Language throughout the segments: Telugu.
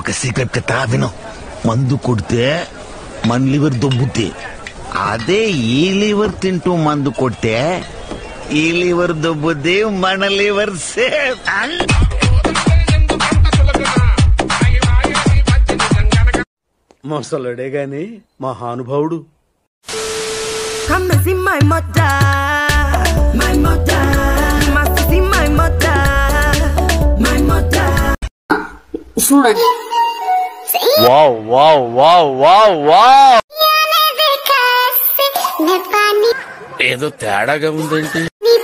ఒక సీక్రెట్ కథ విను మందు కొడితే మన లివర్ దొబ్బుద్ది అదే ఈ లివర్ తింటూ మందు కొడితే ఈ లివర్ దొబ్బుద్ది మన లివర్ సేఫ్ మొసలుడే గాని మహానుభావుడు Come and see my mother. My mother. You must see my mother. My mother. చూడండి wow wow wow wow wow ఏదో తేడాగా ఉందేంటి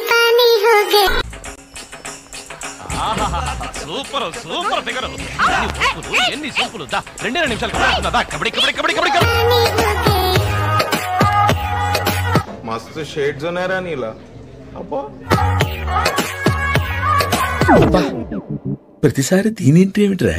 సూపర్ సూపర్ ఫిగర్ ఎన్ని సూపులు దా రెండే రెండు నిమిషాలు దా కబడ్డీ కబడ్డీ కబడ్డీ కబడ్డీ मस्त शेड्स नाही रा नीला अप्पा ప్రతిసారి దీనింటి ఏమిట్రా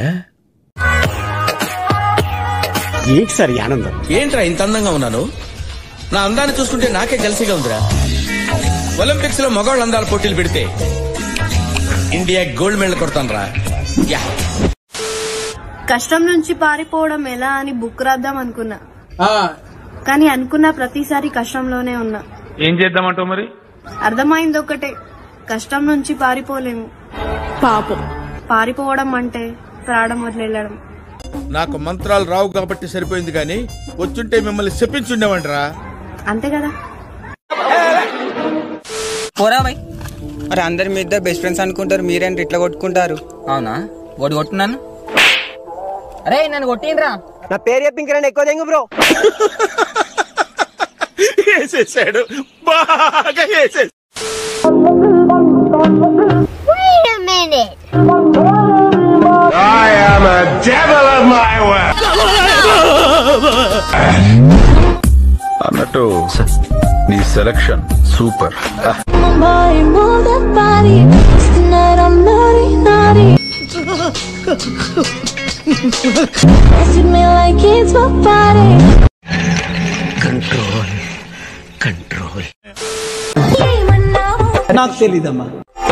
ఏంటి సార్ ఈ ఆనందం ఏంట్రా ఇంత అందంగా ఉన్నాను నా అందాన్ని చూస్తుంటే నాకే జలసిగా ఉందిరా ఒలింపిక్స్ లో మగవాళ్ళ అందాల పోటీలు పెడితే ఇండియా గోల్డ్ మెడల్ కొడతాను యా కష్టం నుంచి పారిపోవడం ఎలా అని బుక్ రాద్దాం అనుకున్నా కానీ అనుకున్న ప్రతిసారి కష్టంలోనే ఉన్నా ఏం చేద్దామంటావు మరి అర్థమైంది ఒకటే కష్టం నుంచి పారిపోలేము పాపం పారిపోవడం అంటే ప్రాణం వదిలేయడం నాకు మంత్రాలు రావు కాబట్టి సరిపోయింది కానీ వచ్చుంటే మిమ్మల్ని చెప్పించుండేవంటరా అంతే కదా పోరా బై మరి అందరు మీ ఇద్దరు బెస్ట్ ఫ్రెండ్స్ అనుకుంటారు మీరేంటి ఇట్లా కొట్టుకుంటారు అవునా వాడు కొట్టున్నాను అరే నన్ను కొట్టినరా నా పేరు చెప్పి ఇంక ఎక్కువ తెంగు బ్రో వేసేసాడు బాగా వేసేసాడు అన్నట్టు నీ సెలక్షన్ సూపర్ కంట్రోల్ కంట్రోల్ నాకు తెలీదమ్మా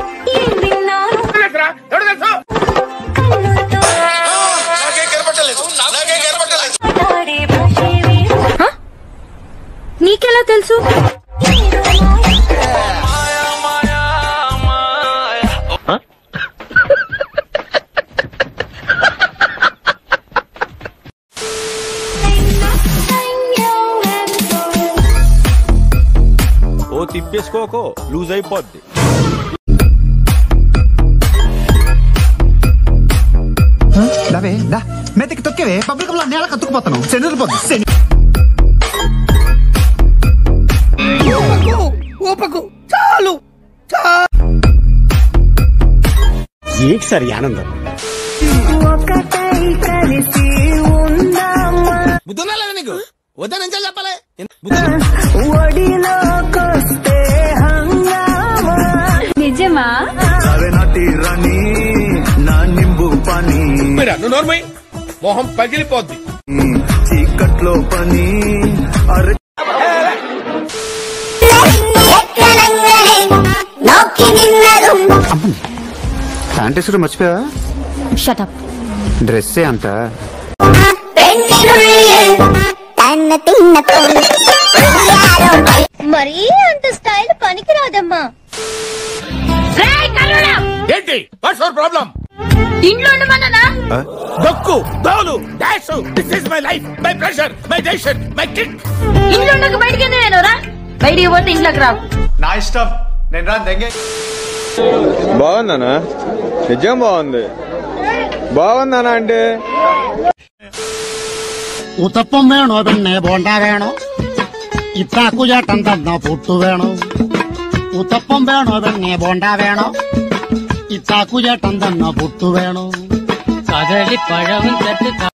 నీకెలా తెలుసు ఓ తిప్పేసుకోకో లూజ్ అయిపోద్ది దావే దా మెతికి తొక్కేవే పబ్లిక్ లో నేల కత్తుకుపోతాను శని పోద్దు శని ఓపకు చాలు ఏంటి సార్ ఈ ఆనందం ఒకటై కలిసి ఉందామా బుద్ధున్నా లేదా నీకు వద్దని చెప్పాలి ఒడిలోకొస్తే హంగామా నిజమా నా నింబు పని మీరు అన్ను నోర్మై మొహం పగిలిపోద్ది చీకట్లో పని అరే శానిటైజర్ మర్చిపోయా షటప్ డ్రెస్సే అంత మరీ అంత స్టైల్ పనికిరాదమ్మా ఏంటి వాట్స్ అవర్ ప్రాబ్లం ఇంట్లో ఉండమన్నానా దక్కు దోలు dash this is my life my pressure my decision my kick ఇంట్లో ఉండక బయటికి ఎందుకు నేనురా బయటికి పోతే ఇంట్లోకి రావు నా ఇష్టం నేను రా దెంగే బాగుందనా నిజం బాగుంది బాగుందనా అంటే ഉത്തപ്പം വേണോ പിന്നെ ബോണ്ട വേണോ ഇത്താക്കുചേട്ടൻ തന്ന പുട്ടു വേണോ ഉത്തപ്പം വേണോ പിന്നെ ബോണ്ട വേണോ ഇത്താക്കുചേട്ടൻ തന്ന പുട്ടു വേണോ കദളി പഴവും തട്ട്